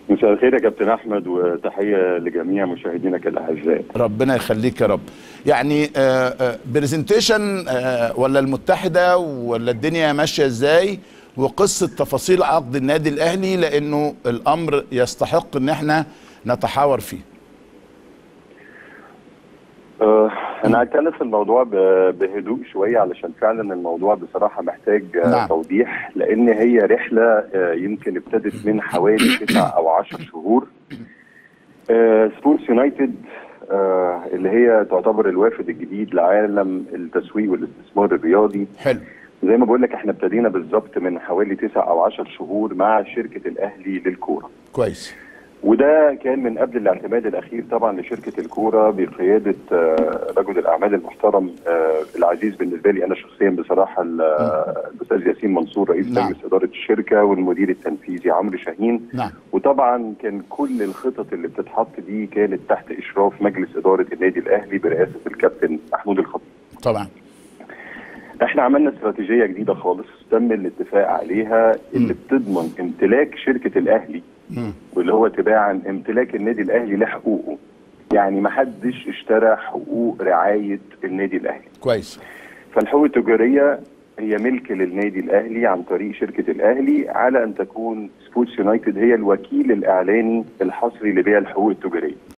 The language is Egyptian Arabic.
مساء الخير يا كابتن احمد وتحيه لجميع مشاهدينك الاعزاء ربنا يخليك يا رب يعني برزنتيشن ولا المتحده ولا الدنيا ماشيه ازاي وقصه تفاصيل عقد النادي الاهلي لانه الامر يستحق ان احنا نتحاور فيه آه، انا هتكلم في الموضوع ب- بهدوء شويه علشان فعلا الموضوع بصراحه محتاج آه، نعم. توضيح لان هي رحله آه، يمكن ابتدت من حوالي تسع او عشر شهور آه، سبورتس يونايتد آه، اللي هي تعتبر الوافد الجديد لعالم التسويق والاستثمار الرياضي حلو زي ما بقول لك احنا ابتدينا بالظبط من حوالي تسع او عشر شهور مع شركه الاهلي للكوره كويس وده كان من قبل الاعتماد الاخير طبعا لشركه الكوره بقياده آه، رجل الاعمال المحترم آه، العزيز بالنسبه لي انا شخصيا بصراحه ال- آه، الاستاذ ياسين منصور رئيس نعم. مجلس اداره الشركه والمدير التنفيذي عمرو شاهين نعم وطبعا كان كل الخطط اللي بتتحط دي كانت تحت اشراف مجلس اداره النادي الاهلي برئاسه الكابتن محمود الخطيب طبعا احنا عملنا استراتيجيه جديده خالص تم الاتفاق عليها اللي بتضمن امتلاك شركه الاهلي مم. واللي هو تباعا امتلاك النادي الاهلي لحقوقه يعني ما حدش اشترى حقوق رعايه النادي الاهلي كويس فالحقوق التجاريه هي ملك للنادي الاهلي عن طريق شركه الاهلي على ان تكون سبورتس يونايتد هي الوكيل الاعلاني الحصري لبيع الحقوق التجاريه